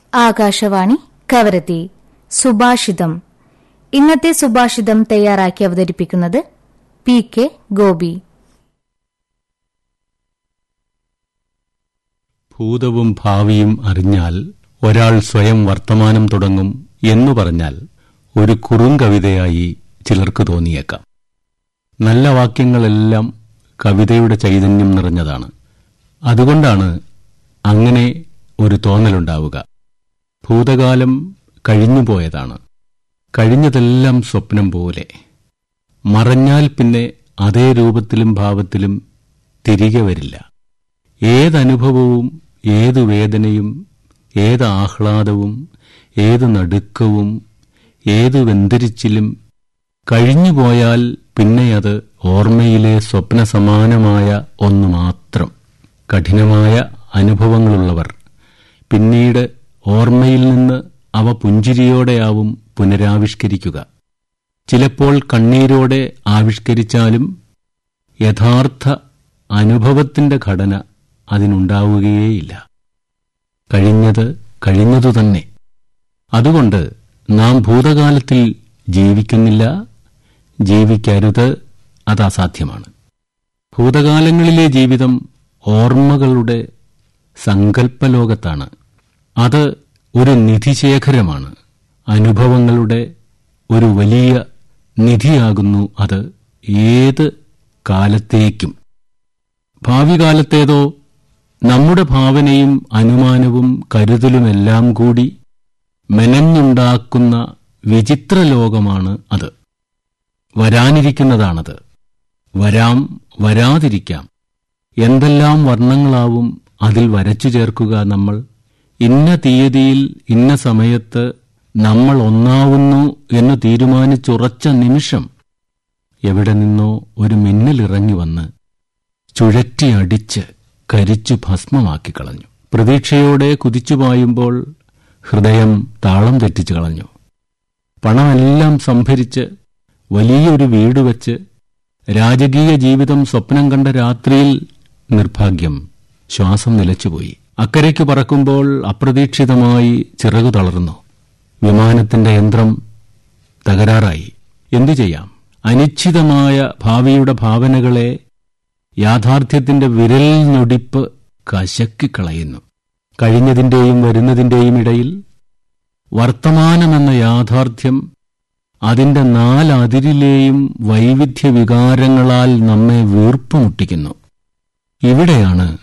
ആകാശവാണി കവരത്തി സുഭാഷിതം ഇന്നത്തെ സുഭാഷിതം തയ്യാറാക്കി അവതരിപ്പിക്കുന്നത് പി കെ ഗോപി ഭൂതവും ഭാവിയും അറിഞ്ഞാൽ ഒരാൾ സ്വയം വർത്തമാനം തുടങ്ങും എന്നു പറഞ്ഞാൽ ഒരു കുറുങ്കവിതയായി ചിലർക്ക് തോന്നിയേക്കാം നല്ല വാക്യങ്ങളെല്ലാം കവിതയുടെ ചൈതന്യം നിറഞ്ഞതാണ് അതുകൊണ്ടാണ് അങ്ങനെ ഒരു തോന്നലുണ്ടാവുക ഭൂതകാലം കഴിഞ്ഞുപോയതാണ് കഴിഞ്ഞതെല്ലാം സ്വപ്നം പോലെ മറഞ്ഞാൽ പിന്നെ അതേ രൂപത്തിലും ഭാവത്തിലും തിരികെ വരില്ല ഏതനുഭവവും ഏതു വേദനയും ഏത് ആഹ്ലാദവും ഏത് നടുക്കവും ഏതു വെന്തിരിച്ചിലും കഴിഞ്ഞുപോയാൽ പിന്നെ അത് ഓർമ്മയിലെ സ്വപ്ന സമാനമായ ഒന്ന് മാത്രം കഠിനമായ അനുഭവങ്ങളുള്ളവർ പിന്നീട് ഓർമ്മയിൽ നിന്ന് അവ പുഞ്ചിരിയോടെയാവും പുനരാവിഷ്കരിക്കുക ചിലപ്പോൾ കണ്ണീരോടെ ആവിഷ്കരിച്ചാലും യഥാർത്ഥ അനുഭവത്തിന്റെ ഘടന അതിനുണ്ടാവുകയേയില്ല കഴിഞ്ഞത് കഴിഞ്ഞതു തന്നെ അതുകൊണ്ട് നാം ഭൂതകാലത്തിൽ ജീവിക്കുന്നില്ല ജീവിക്കരുത് അത് അസാധ്യമാണ് ഭൂതകാലങ്ങളിലെ ജീവിതം ഓർമ്മകളുടെ സങ്കല്പലോകത്താണ് അത് ഒരു നിധിശേഖരമാണ് അനുഭവങ്ങളുടെ ഒരു വലിയ നിധിയാകുന്നു അത് ഏത് കാലത്തേക്കും ഭാവി കാലത്തേതോ നമ്മുടെ ഭാവനയും അനുമാനവും കരുതലുമെല്ലാം കൂടി മെനഞ്ഞുണ്ടാക്കുന്ന വിചിത്ര ലോകമാണ് അത് വരാനിരിക്കുന്നതാണത് വരാം വരാതിരിക്കാം എന്തെല്ലാം വർണ്ണങ്ങളാവും അതിൽ വരച്ചു ചേർക്കുക നമ്മൾ ഇന്ന തീയതിയിൽ ഇന്ന സമയത്ത് നമ്മൾ ഒന്നാവുന്നു എന്ന് തീരുമാനിച്ചുറച്ച നിമിഷം എവിടെ നിന്നോ ഒരു മിന്നലിറങ്ങി വന്ന് ചുഴറ്റിയടിച്ച് കരിച്ചു ഭസ്മമാക്കി കളഞ്ഞു പ്രതീക്ഷയോടെ കുതിച്ചുപായുമ്പോൾ ഹൃദയം താളം തെറ്റിച്ചു കളഞ്ഞു പണമെല്ലാം സംഭരിച്ച് വലിയൊരു വീട് വച്ച് രാജകീയ ജീവിതം സ്വപ്നം കണ്ട രാത്രിയിൽ നിർഭാഗ്യം ശ്വാസം നിലച്ചുപോയി അക്കരയ്ക്ക് പറക്കുമ്പോൾ അപ്രതീക്ഷിതമായി ചിറകു തളർന്നു വിമാനത്തിന്റെ യന്ത്രം തകരാറായി എന്തു ചെയ്യാം അനിശ്ചിതമായ ഭാവിയുടെ ഭാവനകളെ യാഥാർത്ഥ്യത്തിന്റെ വിരൽ ഞൊടിപ്പ് കശക്കിക്കളയുന്നു കഴിഞ്ഞതിന്റെയും വരുന്നതിന്റെയും ഇടയിൽ വർത്തമാനമെന്ന യാഥാർത്ഥ്യം അതിന്റെ നാലതിരിലെയും വൈവിധ്യ വികാരങ്ങളാൽ നമ്മെ വീർപ്പുമുട്ടിക്കുന്നു ഇവിടെയാണ്